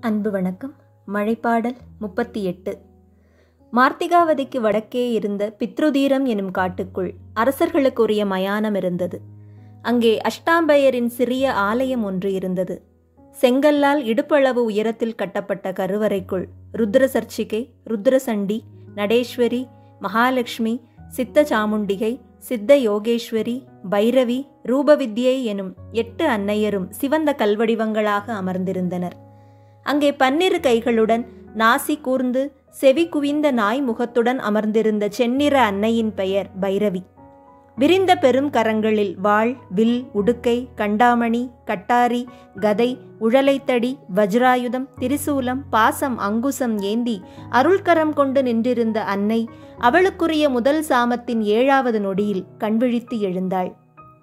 அன்பு வணக்கம் மழைப்பாடல் முப்பத்தி எட்டு மார்த்திகாவதிக்கு வடக்கே இருந்த பித்ருதீரம் எனும் காட்டுக்குள் அரசர்களுக்குரிய மயானம் இருந்தது அங்கே அஷ்டாம்பயரின் சிறிய ஆலயம் ஒன்று இருந்தது செங்கல்லால் இடுப்பளவு உயரத்தில் கட்டப்பட்ட கருவறைக்குள் ருத்ர சர்ச்சிகை ருத்ரசண்டி நடேஸ்வரி மகாலட்சுமி சித்த சாமுண்டிகை சித்த யோகேஸ்வரி பைரவி ரூபவித்யை எனும் எட்டு அன்னையரும் சிவந்த கல்வடிவங்களாக அமர்ந்திருந்தனர் அங்கே பன்னிரு கைகளுடன் நாசி கூர்ந்து செவி குவிந்த நாய் முகத்துடன் அமர்ந்திருந்த செந்நிற அன்னையின் பெயர் பைரவி விரிந்த பெரும் கரங்களில் வாள் வில் உடுக்கை கண்டாமணி கட்டாரி கதை உழலைத்தடி வஜ்ராயுதம் திரிசூலம் பாசம் அங்குசம் ஏந்தி அருள்கரம் கொண்டு நின்றிருந்த அன்னை அவளுக்குரிய முதல் சாமத்தின் ஏழாவது நொடியில் கண்விழித்து எழுந்தாள்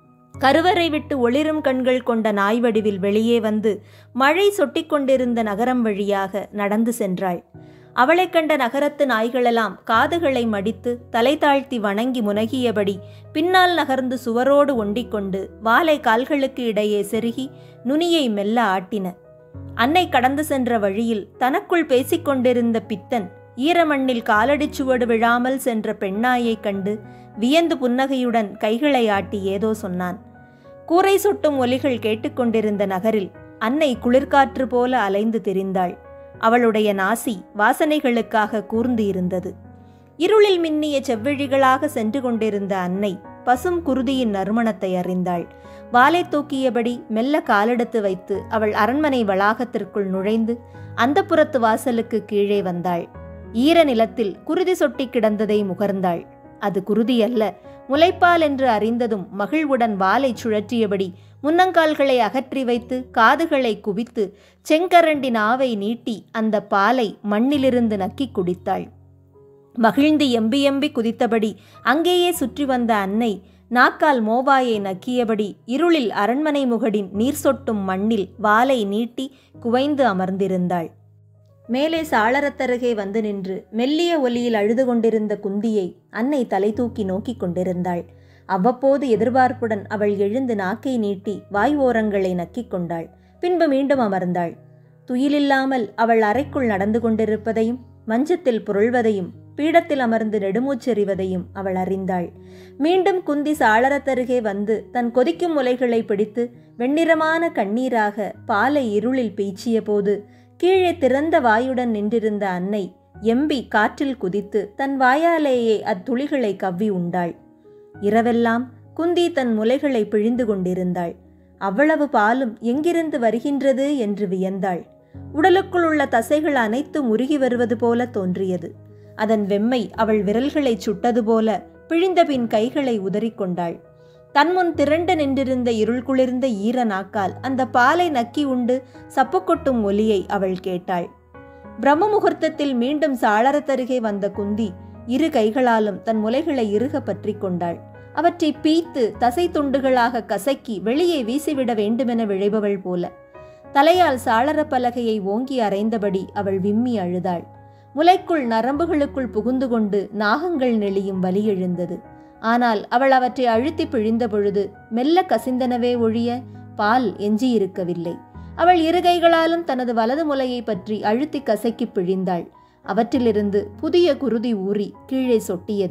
கருவறை விட்டு ஒளிரும் கண்கள் கொண்ட நாய் வடிவில் வெளியே வந்து மழை சொட்டிக் கொண்டிருந்த நகரம் வழியாக நடந்து சென்றாள் அவளைக் கண்ட நகரத்து நாய்களெல்லாம் காதுகளை மடித்து தலை தாழ்த்தி வணங்கி முனகியபடி பின்னால் நகர்ந்து சுவரோடு ஒண்டிக்கொண்டு வாலை கால்களுக்கு இடையே செருகி நுனியை மெல்ல ஆட்டின அன்னை கடந்து சென்ற வழியில் தனக்குள் பேசிக்கொண்டிருந்த பித்தன் ஈரமண்ணில் காலடிச் சுவடு விழாமல் சென்ற பெண்ணாயைக் கண்டு வியந்து புன்னகையுடன் கைகளை ஆட்டி ஏதோ சொன்னான் கூரை சொட்டும் ஒலிகள் கேட்டுக்கொண்டிருந்த நகரில் அன்னை குளிர்காற்று போல அலைந்து திரிந்தாள் அவளுடைய நாசி வாசனைகளுக்காக கூர்ந்து இருந்தது இருளில் மின்னிய செவ்விழிகளாக சென்று கொண்டிருந்த அன்னை பசும் குருதியின் நறுமணத்தை அறிந்தாள் வாலை தூக்கியபடி மெல்ல காலெடுத்து வைத்து அவள் அரண்மனை வளாகத்திற்குள் நுழைந்து அந்த புறத்து வாசலுக்கு கீழே வந்தாள் ஈர நிலத்தில் குருதி சொட்டி கிடந்ததை முகர்ந்தாள் அது குருதி அல்ல முளைப்பால் என்று அறிந்ததும் மகிழ்வுடன் வாலை சுழற்றியபடி முன்னங்கால்களை அகற்றி வைத்து காதுகளை குவித்து செங்கரண்டி நாவை நீட்டி அந்த பாலை மண்ணிலிருந்து நக்கி குடித்தாள் மகிழ்ந்து எம்பி எம்பி குதித்தபடி அங்கேயே சுற்றி வந்த அன்னை நாக்கால் மோவாயை நக்கியபடி இருளில் அரண்மனை முகடின் நீர் சொட்டும் மண்ணில் வாலை நீட்டி குவைந்து அமர்ந்திருந்தாள் மேலே சாளரத்தருகே வந்து நின்று மெல்லிய ஒலியில் அழுது கொண்டிருந்த குந்தியை அன்னை தலை தூக்கி நோக்கிக் கொண்டிருந்தாள் அவ்வப்போது எதிர்பார்ப்புடன் அவள் எழுந்து நாக்கை நீட்டி வாய் ஓரங்களை நக்கிக் கொண்டாள் பின்பு மீண்டும் அமர்ந்தாள் துயிலில்லாமல் அவள் அறைக்குள் நடந்து கொண்டிருப்பதையும் மஞ்சத்தில் புரள்வதையும் பீடத்தில் அமர்ந்து நெடுமூச்செறிவதையும் அவள் அறிந்தாள் மீண்டும் குந்தி சாளரத்தருகே வந்து தன் கொதிக்கும் முலைகளை பிடித்து வெண்ணிறமான கண்ணீராக பாலை இருளில் பீச்சிய போது கீழே திறந்த வாயுடன் நின்றிருந்த அன்னை எம்பி காற்றில் குதித்து தன் வாயாலேயே அத்துளிகளை கவ்வி உண்டாள் இரவெல்லாம் குந்தி தன் முலைகளை பிழிந்து கொண்டிருந்தாள் அவ்வளவு பாலும் எங்கிருந்து வருகின்றது என்று வியந்தாள் உடலுக்குள் உள்ள தசைகள் அனைத்தும் உருகி வருவது போல தோன்றியது அதன் வெம்மை அவள் விரல்களை சுட்டது போல பிழிந்தபின் கைகளை உதறிக்கொண்டாள் தன்முன் திரண்டு நின்றிருந்த இருள் குளிர்ந்த ஈர நாக்கால் அந்த பாலை நக்கி உண்டு சப்புக்கொட்டும் ஒலியை அவள் கேட்டாள் பிரம்ம முகூர்த்தத்தில் மீண்டும் சாளரத்தருகே வந்த குந்தி இரு கைகளாலும் தன் முலைகளை இறுக பற்றி கொண்டாள் அவற்றை பீத்து தசை துண்டுகளாக கசக்கி வெளியே வீசிவிட வேண்டுமென விழைபவள் போல தலையால் சாளர பலகையை ஓங்கி அரைந்தபடி அவள் விம்மி அழுதாள் முலைக்குள் நரம்புகளுக்குள் புகுந்து கொண்டு நாகங்கள் நெளியும் வலி எழுந்தது ஆனால் அவள் அவற்றை அழுத்தி பிழிந்த பொழுது மெல்ல கசிந்தனவே ஒழிய பால் எஞ்சியிருக்கவில்லை அவள் இருகைகளாலும் தனது வலது முலையை பற்றி அழுத்தி கசக்கி பிழிந்தாள் அவற்றிலிருந்து புதிய குருதி ஊறி கீழே சொட்டியது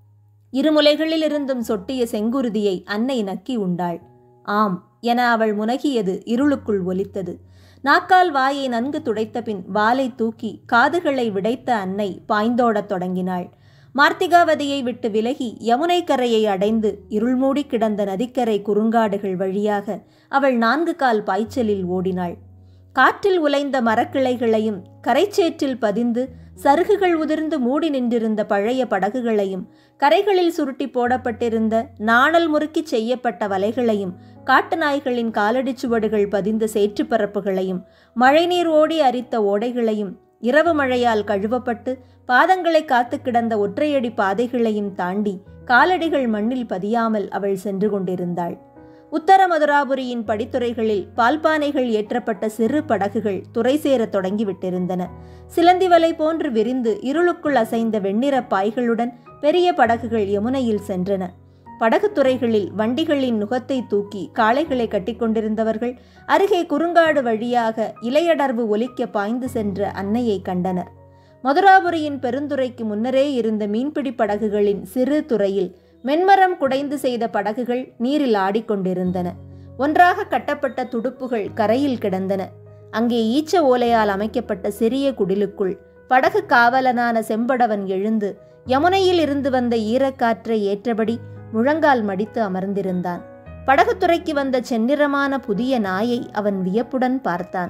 இரு முலைகளிலிருந்தும் சொட்டிய செங்குருதியை அன்னை நக்கி உண்டாள் ஆம் என அவள் முனகியது இருளுக்குள் ஒலித்தது நாக்கால் வாயை நன்கு துடைத்த பின் வாலை தூக்கி காதுகளை விடைத்த அன்னை பாய்ந்தோடத் தொடங்கினாள் மார்த்திகாவதியை விட்டு விலகி யமுனை கரையை அடைந்து இருள்மூடி கிடந்த நதிக்கரை குறுங்காடுகள் வழியாக அவள் நான்கு கால் பாய்ச்சலில் ஓடினாள் காற்றில் உலைந்த மரக்கிளைகளையும் கரைச்சேற்றில் பதிந்து சருகுகள் உதிர்ந்து மூடி நின்றிருந்த பழைய படகுகளையும் கரைகளில் சுருட்டி போடப்பட்டிருந்த நாணல் முறுக்கி செய்யப்பட்ட வலைகளையும் காட்டு நாய்களின் காலடிச் சுவடுகள் பதிந்த சேற்றுப்பரப்புகளையும் மழைநீர் ஓடி அரித்த ஓடைகளையும் இரவு மழையால் கழுவப்பட்டு பாதங்களை காத்து கிடந்த ஒற்றையடி பாதைகளையும் தாண்டி காலடிகள் மண்ணில் பதியாமல் அவள் சென்று கொண்டிருந்தாள் உத்தர மதுராபுரியின் படித்துறைகளில் பால்பானைகள் ஏற்றப்பட்ட சிறு படகுகள் துறை சேரத் தொடங்கிவிட்டிருந்தன சிலந்தி வலை போன்று விரிந்து இருளுக்குள் அசைந்த வெண்ணிற பாய்களுடன் பெரிய படகுகள் யமுனையில் சென்றன படகுத்துறைகளில் வண்டிகளின் நுகத்தை தூக்கி காளைகளை கட்டிக்கொண்டிருந்தவர்கள் அருகே குறுங்காடு வழியாக இலையடர்வு ஒலிக்க பாய்ந்து சென்ற அன்னையை கண்டனர் மதுராபுரியின் பெருந்துறைக்கு முன்னரே இருந்த மீன்பிடி படகுகளின் சிறு துறையில் மென்மரம் குடைந்து செய்த படகுகள் நீரில் ஆடிக்கொண்டிருந்தன ஒன்றாக கட்டப்பட்ட துடுப்புகள் கரையில் கிடந்தன அங்கே ஈச்ச ஓலையால் அமைக்கப்பட்ட சிறிய குடிலுக்குள் படகு காவலனான செம்படவன் எழுந்து யமுனையில் இருந்து வந்த ஈரக்காற்றை ஏற்றபடி முழங்கால் மடித்து அமர்ந்திருந்தான் படகுத்துறைக்கு வந்த செந்நிறமான புதிய நாயை அவன் வியப்புடன் பார்த்தான்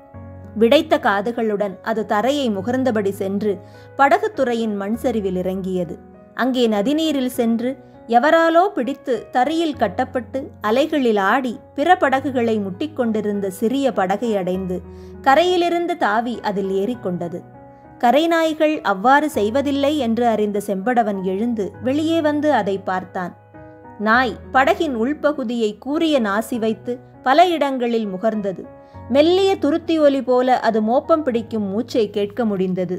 விடைத்த காதுகளுடன் அது தரையை முகர்ந்தபடி சென்று படகுத்துறையின் மண் சரிவில் இறங்கியது அங்கே நதிநீரில் சென்று எவராலோ பிடித்து தரையில் கட்டப்பட்டு அலைகளில் ஆடி பிற படகுகளை முட்டிக்கொண்டிருந்த சிறிய படகை அடைந்து கரையிலிருந்து தாவி அதில் ஏறிக்கொண்டது கரை நாய்கள் அவ்வாறு செய்வதில்லை என்று அறிந்த செம்படவன் எழுந்து வெளியே வந்து அதை பார்த்தான் நாய் படகின் உள்பகுதியை கூரிய நாசி வைத்து பல இடங்களில் முகர்ந்தது மெல்லிய துருத்தி ஒலி போல அது மோப்பம் பிடிக்கும் மூச்சை கேட்க முடிந்தது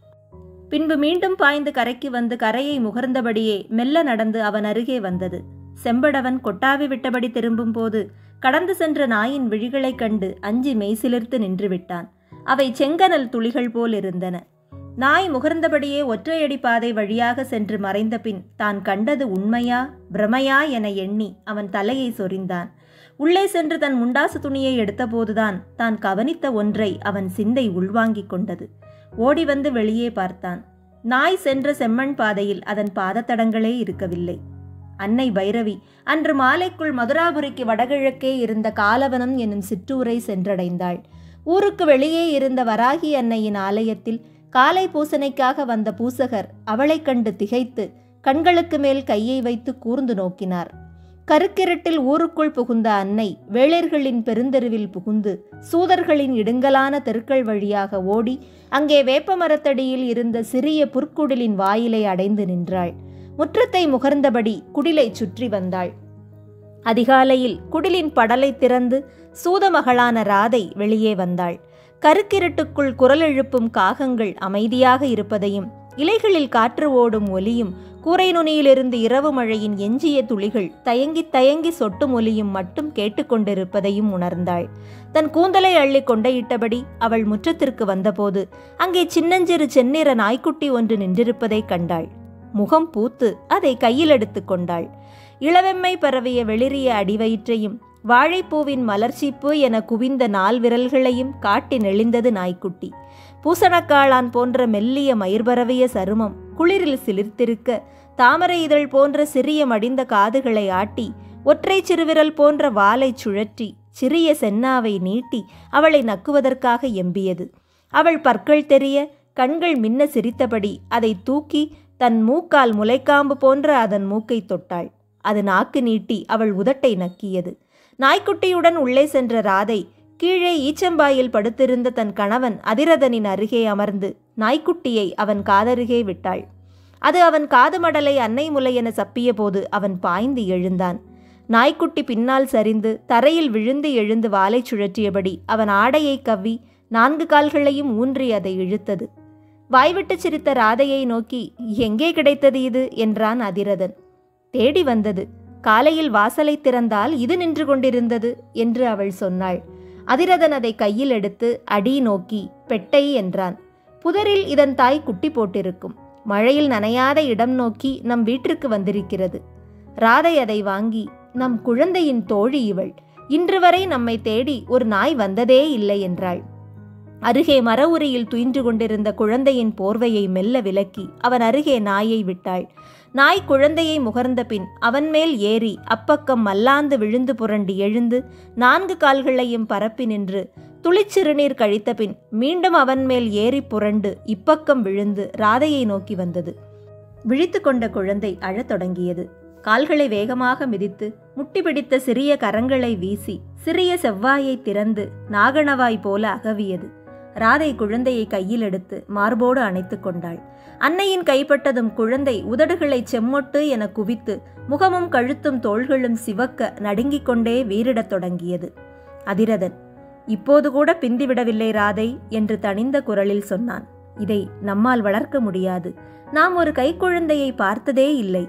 பின்பு மீண்டும் பாய்ந்து கரைக்கு வந்து கரையை முகர்ந்தபடியே மெல்ல நடந்து அவன் அருகே வந்தது செம்படவன் கொட்டாவி விட்டபடி திரும்பும் போது கடந்து சென்ற நாயின் விழிகளைக் கண்டு அஞ்சி மெய்சிலிர்த்து நின்று விட்டான் அவை செங்கனல் துளிகள் போல் இருந்தன நாய் முகர்ந்தபடியே ஒற்றையடி பாதை வழியாக சென்று மறைந்த பின் தான் கண்டது உண்மையா பிரமையா என எண்ணி அவன் தலையை சொரிந்தான் உள்ளே சென்று தன் முண்டாசு துணியை எடுத்தபோதுதான் தான் கவனித்த ஒன்றை அவன் சிந்தை உள்வாங்கிக் கொண்டது ஓடி வந்து வெளியே பார்த்தான் நாய் சென்ற செம்மண் பாதையில் அதன் பாதத்தடங்களே இருக்கவில்லை அன்னை பைரவி அன்று மாலைக்குள் மதுராபுரிக்கு வடகிழக்கே இருந்த காலவனம் என்னும் சிற்றூரை சென்றடைந்தாள் ஊருக்கு வெளியே இருந்த வராகி அன்னையின் ஆலயத்தில் காலை பூசனைக்காக வந்த பூசகர் அவளைக் கண்டு திகைத்து கண்களுக்கு மேல் கையை வைத்து கூர்ந்து நோக்கினார் கருக்கிரட்டில் ஊருக்குள் புகுந்த அன்னை வேளர்களின் பெருந்தெருவில் புகுந்து சூதர்களின் இடுங்கலான தெருக்கள் வழியாக ஓடி அங்கே வேப்ப மரத்தடியில் இருந்த சிறிய புற்குடிலின் வாயிலை அடைந்து நின்றாள் முற்றத்தை முகர்ந்தபடி குடிலை சுற்றி வந்தாள் அதிகாலையில் குடிலின் படலை திறந்து சூதமகளான ராதை வெளியே வந்தாள் கருக்கிரட்டுக்குள் குரல் எழுப்பும் காகங்கள் அமைதியாக இருப்பதையும் இலைகளில் காற்று ஓடும் ஒலியும் கூரை நுனியிலிருந்து இரவு மழையின் எஞ்சிய துளிகள் தயங்கி தயங்கி சொட்டும் ஒலியும் மட்டும் கேட்டுக்கொண்டிருப்பதையும் உணர்ந்தாள் தன் கூந்தலை அள்ளி கொண்டையிட்டபடி அவள் முற்றத்திற்கு வந்தபோது அங்கே சின்னஞ்சிறு செந்நிற நாய்க்குட்டி ஒன்று நின்றிருப்பதைக் கண்டாள் முகம் பூத்து அதை கையில் எடுத்து கொண்டாள் இளவெம்மை பரவிய வெளிரிய அடிவயிற்றையும் வாழைப்பூவின் மலர்ச்சிப்பு என குவிந்த நால் விரல்களையும் காட்டி நெளிந்தது நாய்க்குட்டி பூசணக்காளான் போன்ற மெல்லிய மயிர்பரவிய சருமம் குளிரில் சிலிர்த்திருக்க தாமரை இதழ் போன்ற சிறிய மடிந்த காதுகளை ஆட்டி ஒற்றை சிறுவிரல் போன்ற வாலைச் சுழற்றி சிறிய சென்னாவை நீட்டி அவளை நக்குவதற்காக எம்பியது அவள் பற்கள் தெரிய கண்கள் மின்ன சிரித்தபடி அதை தூக்கி தன் மூக்கால் முளைக்காம்பு போன்ற அதன் மூக்கை தொட்டாள் அது நாக்கு நீட்டி அவள் உதட்டை நக்கியது நாய்க்குட்டியுடன் உள்ளே சென்ற ராதை கீழே ஈச்சம்பாயில் படுத்திருந்த தன் கணவன் அதிரதனின் அருகே அமர்ந்து நாய்க்குட்டியை அவன் காதருகே விட்டாள் அது அவன் காது மடலை அன்னை முலை என சப்பிய போது அவன் பாய்ந்து எழுந்தான் நாய்க்குட்டி பின்னால் சரிந்து தரையில் விழுந்து எழுந்து வாலை சுழற்றியபடி அவன் ஆடையை கவ்வி நான்கு கால்களையும் ஊன்றி அதை இழுத்தது வாய்விட்டு சிரித்த ராதையை நோக்கி எங்கே கிடைத்தது இது என்றான் அதிரதன் தேடி வந்தது காலையில் வாசலை திறந்தால் இது நின்று கொண்டிருந்தது என்று அவள் சொன்னாள் அதிரதன் அதை கையில் எடுத்து அடி நோக்கி பெட்டை என்றான் புதரில் இதன் தாய் குட்டி போட்டிருக்கும் மழையில் நனையாத இடம் நோக்கி நம் வீட்டிற்கு வந்திருக்கிறது ராதை அதை வாங்கி நம் குழந்தையின் தோழி இவள் இன்று வரை நம்மை தேடி ஒரு நாய் வந்ததே இல்லை என்றாள் அருகே மர உரியில் துயின்று கொண்டிருந்த குழந்தையின் போர்வையை மெல்ல விலக்கி அவன் அருகே நாயை விட்டாள் நாய் குழந்தையை முகர்ந்த பின் அவன் மேல் ஏறி அப்பக்கம் மல்லாந்து விழுந்து புரண்டு எழுந்து நான்கு கால்களையும் பரப்பி நின்று துளிச்சிறுநீர் கழித்த பின் மீண்டும் அவன் மேல் ஏறி புரண்டு இப்பக்கம் விழுந்து ராதையை நோக்கி வந்தது விழித்து கொண்ட குழந்தை அழத் தொடங்கியது கால்களை வேகமாக மிதித்து முட்டி பிடித்த சிறிய கரங்களை வீசி சிறிய செவ்வாயை திறந்து நாகணவாய் போல அகவியது ராதை குழந்தையை கையில் எடுத்து மார்போடு அணைத்து கொண்டாள் அன்னையின் கைப்பட்டதும் குழந்தை உதடுகளை செம்மொட்டு என குவித்து முகமும் கழுத்தும் தோள்களும் சிவக்க நடுங்கிக் கொண்டே வீறிடத் தொடங்கியது அதிரதன் இப்போது கூட பிந்திவிடவில்லை ராதை என்று தணிந்த குரலில் சொன்னான் இதை நம்மால் வளர்க்க முடியாது நாம் ஒரு கைக்குழந்தையை பார்த்ததே இல்லை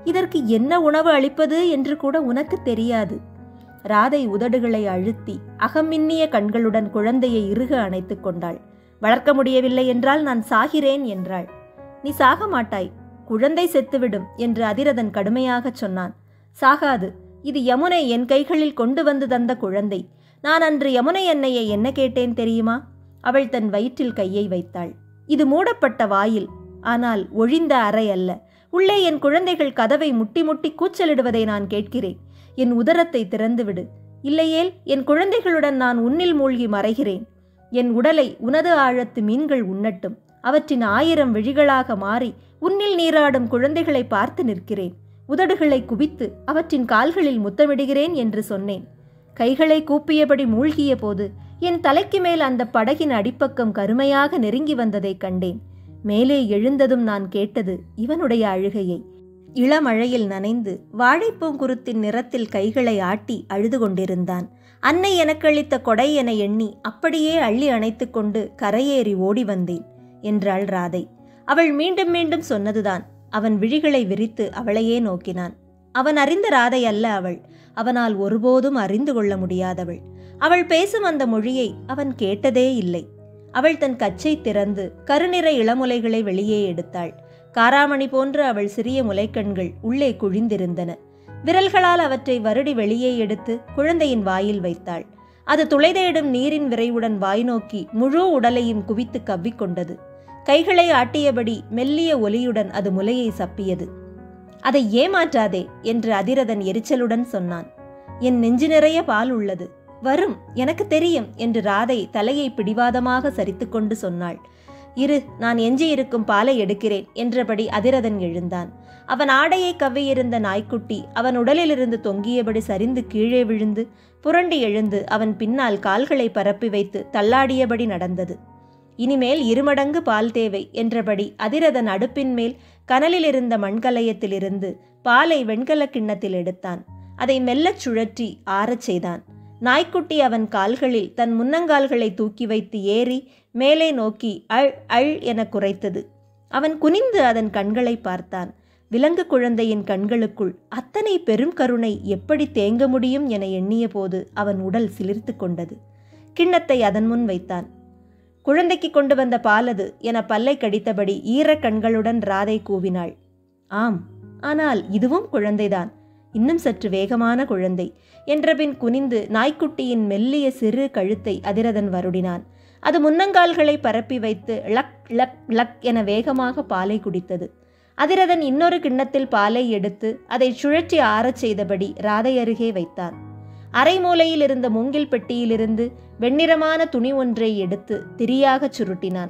இதற்கு என்ன உணவு அளிப்பது என்று கூட உனக்கு தெரியாது ராதை உதடுகளை அழுத்தி அகமின்னிய கண்களுடன் குழந்தையை இறுக அணைத்துக் கொண்டாள் வளர்க்க முடியவில்லை என்றால் நான் சாகிறேன் என்றாள் நீ சாக மாட்டாய் குழந்தை செத்துவிடும் என்று அதிரதன் கடுமையாகச் சொன்னான் சாகாது இது யமுனை என் கைகளில் கொண்டு வந்து தந்த குழந்தை நான் அன்று யமுனை அன்னையை என்ன கேட்டேன் தெரியுமா அவள் தன் வயிற்றில் கையை வைத்தாள் இது மூடப்பட்ட வாயில் ஆனால் ஒழிந்த அறை அல்ல உள்ளே என் குழந்தைகள் கதவை முட்டி முட்டி கூச்சலிடுவதை நான் கேட்கிறேன் என் உதரத்தை திறந்துவிடு இல்லையேல் என் குழந்தைகளுடன் நான் உன்னில் மூழ்கி மறைகிறேன் என் உடலை உனது ஆழத்து மீன்கள் உண்ணட்டும் அவற்றின் ஆயிரம் விழிகளாக மாறி உன்னில் நீராடும் குழந்தைகளை பார்த்து நிற்கிறேன் உதடுகளை குவித்து அவற்றின் கால்களில் முத்தமிடுகிறேன் என்று சொன்னேன் கைகளை கூப்பியபடி மூழ்கிய போது என் தலைக்கு மேல் அந்த படகின் அடிப்பக்கம் கருமையாக நெருங்கி வந்ததைக் கண்டேன் மேலே எழுந்ததும் நான் கேட்டது இவனுடைய அழுகையை இளமழையில் நனைந்து வாழைப்பூங்குருத்தின் நிறத்தில் கைகளை ஆட்டி அழுது கொண்டிருந்தான் அன்னை எனக்களித்த கொடை என எண்ணி அப்படியே அள்ளி அணைத்து கொண்டு கரையேறி ஓடி வந்தேன் என்றாள் ராதை அவள் மீண்டும் மீண்டும் சொன்னதுதான் அவன் விழிகளை விரித்து அவளையே நோக்கினான் அவன் அறிந்த ராதை அல்ல அவள் அவனால் ஒருபோதும் அறிந்து கொள்ள முடியாதவள் அவள் பேசும் அந்த மொழியை அவன் கேட்டதே இல்லை அவள் தன் கச்சை திறந்து கருநிற இளமுலைகளை வெளியே எடுத்தாள் காராமணி போன்ற அவள் சிறிய முலைக்கண்கள் உள்ளே குழிந்திருந்தன விரல்களால் அவற்றை வருடி வெளியே எடுத்து குழந்தையின் வாயில் வைத்தாள் அது துளைதேடும் நீரின் விரைவுடன் வாய் நோக்கி முழு உடலையும் குவித்து கவ்விக்கொண்டது கைகளை ஆட்டியபடி மெல்லிய ஒலியுடன் அது முலையை சப்பியது அதை ஏமாற்றாதே என்று அதிரதன் எரிச்சலுடன் சொன்னான் என் நெஞ்சு நிறைய பால் உள்ளது வரும் எனக்கு தெரியும் என்று ராதை தலையை பிடிவாதமாக சரித்துக்கொண்டு சொன்னாள் இரு நான் எஞ்சியிருக்கும் பாலை எடுக்கிறேன் என்றபடி அதிரதன் எழுந்தான் அவன் ஆடையை கவ்வியிருந்த நாய்க்குட்டி அவன் உடலிலிருந்து தொங்கியபடி சரிந்து கீழே விழுந்து புரண்டு எழுந்து அவன் பின்னால் கால்களை பரப்பி வைத்து தள்ளாடியபடி நடந்தது இனிமேல் இருமடங்கு பால் தேவை என்றபடி அதிரதன் அடுப்பின் மேல் கனலில் இருந்த மண்கலயத்திலிருந்து பாலை வெண்கலக் கிண்ணத்தில் எடுத்தான் அதை மெல்லச் சுழற்றி ஆறச் செய்தான் நாய்க்குட்டி அவன் கால்களில் தன் முன்னங்கால்களை தூக்கி வைத்து ஏறி மேலே நோக்கி அள் அள் என குறைத்தது அவன் குனிந்து அதன் கண்களை பார்த்தான் விலங்கு குழந்தையின் கண்களுக்குள் அத்தனை பெரும் கருணை எப்படி தேங்க முடியும் என எண்ணிய போது அவன் உடல் சிலிர்த்து கொண்டது கிண்ணத்தை அதன் முன் வைத்தான் குழந்தைக்கு கொண்டு வந்த பாலது என பல்லை கடித்தபடி ஈரக் கண்களுடன் ராதை கூவினாள் ஆம் ஆனால் இதுவும் குழந்தைதான் இன்னும் சற்று வேகமான குழந்தை என்றபின் குனிந்து நாய்க்குட்டியின் மெல்லிய சிறு கழுத்தை அதிரதன் வருடினான் அது முன்னங்கால்களை பரப்பி வைத்து லக் லக் லக் என வேகமாக பாலை குடித்தது அதிரதன் இன்னொரு கிண்ணத்தில் பாலை எடுத்து அதை சுழற்றி ஆறச் செய்தபடி ராதை அருகே வைத்தான் அரை மூலையில் இருந்த மூங்கில் பெட்டியிலிருந்து வெண்ணிறமான துணி ஒன்றை எடுத்து திரியாகச் சுருட்டினான்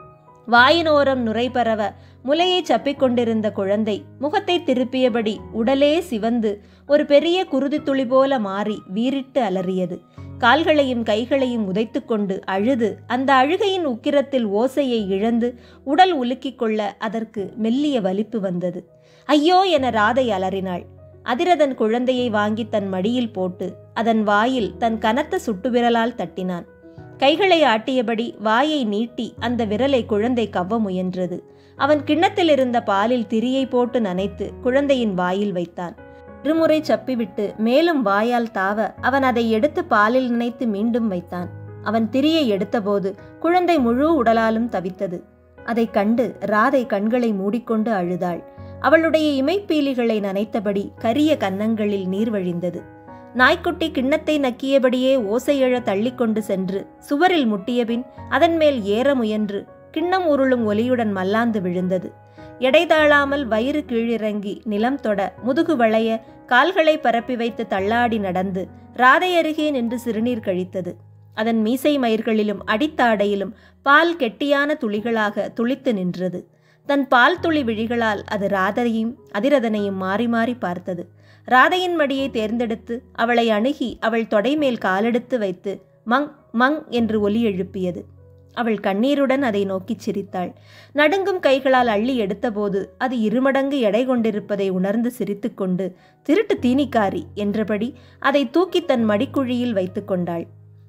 வாயினோரம் நுரை பரவ முலையை சப்பிக்கொண்டிருந்த குழந்தை முகத்தை திருப்பியபடி உடலே சிவந்து ஒரு பெரிய குருதி துளி போல மாறி வீறிட்டு அலறியது கால்களையும் கைகளையும் உதைத்துக்கொண்டு அழுது அந்த அழுகையின் உக்கிரத்தில் ஓசையை இழந்து உடல் உலுக்கிக் கொள்ள அதற்கு மெல்லிய வலிப்பு வந்தது ஐயோ என ராதை அலறினாள் அதிரதன் குழந்தையை வாங்கி தன் மடியில் போட்டு அதன் வாயில் தன் கனத்த சுட்டு விரலால் தட்டினான் கைகளை ஆட்டியபடி வாயை நீட்டி அந்த விரலை குழந்தை கவ்வ முயன்றது அவன் கிண்ணத்தில் இருந்த பாலில் திரியை போட்டு நனைத்து குழந்தையின் வாயில் வைத்தான் இருமுறை சப்பிவிட்டு மேலும் வாயால் தாவ அவன் அதை எடுத்து பாலில் நினைத்து மீண்டும் வைத்தான் அவன் திரியை எடுத்தபோது குழந்தை முழு உடலாலும் தவித்தது அதைக் கண்டு ராதை கண்களை மூடிக்கொண்டு அழுதாள் அவளுடைய இமைப்பீலிகளை நனைத்தபடி கரிய கன்னங்களில் நீர் வழிந்தது நாய்க்குட்டி கிண்ணத்தை நக்கியபடியே ஓசையழ தள்ளிக்கொண்டு சென்று சுவரில் முட்டியபின் அதன் மேல் ஏற முயன்று கிண்ணம் உருளும் ஒலியுடன் மல்லாந்து விழுந்தது எடை தாழாமல் வயிறு கீழிறங்கி நிலம் தொட முதுகு வளைய கால்களை பரப்பி வைத்து தள்ளாடி நடந்து ராதை அருகே நின்று சிறுநீர் கழித்தது அதன் மீசை மயிர்களிலும் அடித்தாடையிலும் பால் கெட்டியான துளிகளாக துளித்து நின்றது தன் பால் துளி விழிகளால் அது ராதையும் அதிரதனையும் மாறி மாறி பார்த்தது ராதையின் மடியை தேர்ந்தெடுத்து அவளை அணுகி அவள் தொடைமேல் காலெடுத்து வைத்து மங் மங் என்று ஒலி எழுப்பியது அவள் கண்ணீருடன் அதை நோக்கிச் சிரித்தாள் நடுங்கும் கைகளால் அள்ளி எடுத்தபோது அது இருமடங்கு எடை கொண்டிருப்பதை உணர்ந்து சிரித்துக்கொண்டு திருட்டு தீனிக்காரி என்றபடி அதை தூக்கி தன் மடிக்குழியில் வைத்து கொண்டாள்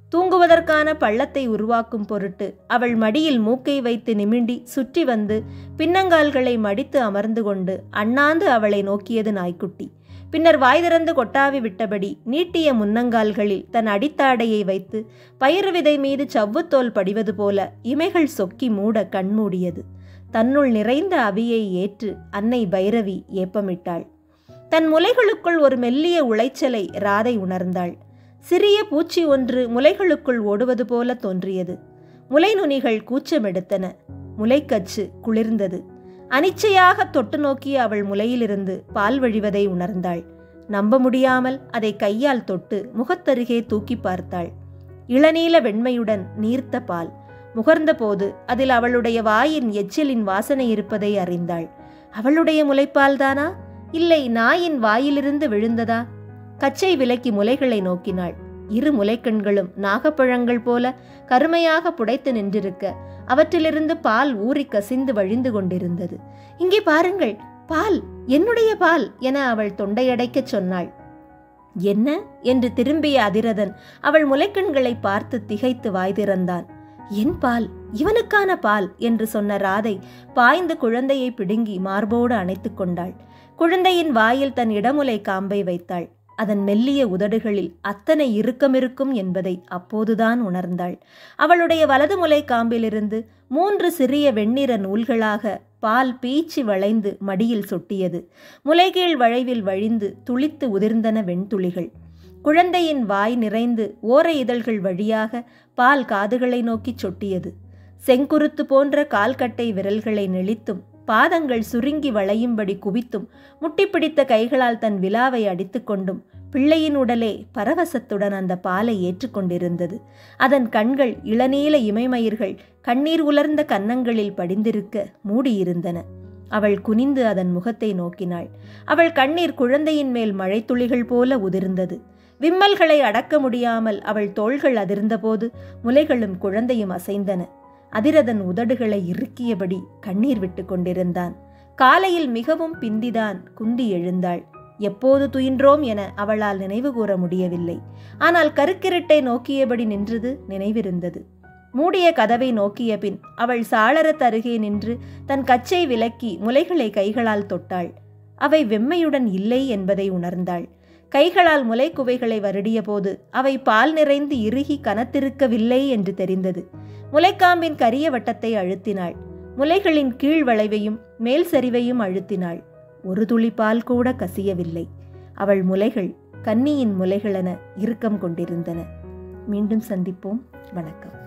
தூங்குவதற்கான பள்ளத்தை உருவாக்கும் பொருட்டு அவள் மடியில் மூக்கை வைத்து நிமிண்டி சுற்றி வந்து பின்னங்கால்களை மடித்து அமர்ந்து கொண்டு அண்ணாந்து அவளை நோக்கியது நாய்க்குட்டி பின்னர் வாய் திறந்து கொட்டாவி விட்டபடி நீட்டிய முன்னங்கால்களில் தன் அடித்தாடையை வைத்து பயிறு விதை மீது சவ்வுத்தோல் படிவது போல இமைகள் சொக்கி மூட கண்மூடியது தன்னுள் நிறைந்த அவியை ஏற்று அன்னை பைரவி ஏப்பமிட்டாள் தன் முலைகளுக்குள் ஒரு மெல்லிய உளைச்சலை ராதை உணர்ந்தாள் சிறிய பூச்சி ஒன்று முலைகளுக்குள் ஓடுவது போல தோன்றியது முலை நுனிகள் கூச்சமெடுத்தன முலைக்கச்சு குளிர்ந்தது அனிச்சையாக தொட்டு நோக்கிய அவள் முலையிலிருந்து பால் வழிவதை உணர்ந்தாள் நம்ப முடியாமல் அதை கையால் தொட்டு முகத்தருகே தூக்கி பார்த்தாள் இளநீல வெண்மையுடன் நீர்த்த பால் முகர்ந்தபோது அதில் அவளுடைய வாயின் எச்சிலின் வாசனை இருப்பதை அறிந்தாள் அவளுடைய முலைப்பால்தானா இல்லை நாயின் வாயிலிருந்து விழுந்ததா கச்சை விலக்கி முலைகளை நோக்கினாள் இரு முலைக்கண்களும் நாகப்பழங்கள் போல கருமையாக புடைத்து நின்றிருக்க அவற்றிலிருந்து பால் ஊறி கசிந்து வழிந்து கொண்டிருந்தது இங்கே பாருங்கள் பால் என்னுடைய பால் என அவள் தொண்டையடைக்கச் சொன்னாள் என்ன என்று திரும்பிய அதிரதன் அவள் முலைக்கண்களை பார்த்து திகைத்து வாய் திறந்தான் என் பால் இவனுக்கான பால் என்று சொன்ன ராதை பாய்ந்து குழந்தையை பிடுங்கி மார்போடு அணைத்து கொண்டாள் குழந்தையின் வாயில் தன் இடமுலை காம்பை வைத்தாள் அதன் மெல்லிய உதடுகளில் அத்தனை இறுக்கமிருக்கும் என்பதை அப்போதுதான் உணர்ந்தாள் அவளுடைய வலது முலை காம்பிலிருந்து மூன்று சிறிய வெண்ணிற நூல்களாக பால் பீச்சி வளைந்து மடியில் சொட்டியது முலைகீழ் வளைவில் வழிந்து துளித்து உதிர்ந்தன வெண்துளிகள் குழந்தையின் வாய் நிறைந்து ஓரை இதழ்கள் வழியாக பால் காதுகளை நோக்கிச் சொட்டியது செங்குருத்து போன்ற கால்கட்டை விரல்களை நெளித்தும் பாதங்கள் சுருங்கி வளையும்படி குவித்தும் முட்டிப்பிடித்த கைகளால் தன் விலாவை அடித்துக்கொண்டும் பிள்ளையின் உடலே பரவசத்துடன் அந்த பாலை ஏற்றுக்கொண்டிருந்தது அதன் கண்கள் இளநீல இமைமயிர்கள் கண்ணீர் உலர்ந்த கன்னங்களில் படிந்திருக்க மூடியிருந்தன அவள் குனிந்து அதன் முகத்தை நோக்கினாள் அவள் கண்ணீர் குழந்தையின் மேல் மழைத்துளிகள் போல உதிர்ந்தது விம்மல்களை அடக்க முடியாமல் அவள் தோள்கள் அதிர்ந்தபோது முலைகளும் குழந்தையும் அசைந்தன அதிரதன் உதடுகளை இறுக்கியபடி கண்ணீர் விட்டு கொண்டிருந்தான் காலையில் மிகவும் பிந்திதான் குந்தி எழுந்தாள் எப்போது துயின்றோம் என அவளால் நினைவு கூற முடியவில்லை ஆனால் கருக்கிரட்டை நோக்கியபடி நின்றது நினைவிருந்தது மூடிய கதவை நோக்கிய பின் அவள் சாளரத் அருகே நின்று தன் கச்சை விலக்கி முலைகளை கைகளால் தொட்டாள் அவை வெம்மையுடன் இல்லை என்பதை உணர்ந்தாள் கைகளால் முலைக்குவைகளை வருடிய போது அவை பால் நிறைந்து இறுகி கனத்திருக்கவில்லை என்று தெரிந்தது முலைக்காம்பின் கரிய வட்டத்தை அழுத்தினாள் முலைகளின் கீழ் வளைவையும் மேல் சரிவையும் அழுத்தினாள் ஒரு துளி பால் கூட கசியவில்லை அவள் முலைகள் கன்னியின் முலைகளென இறுக்கம் கொண்டிருந்தன மீண்டும் சந்திப்போம் வணக்கம்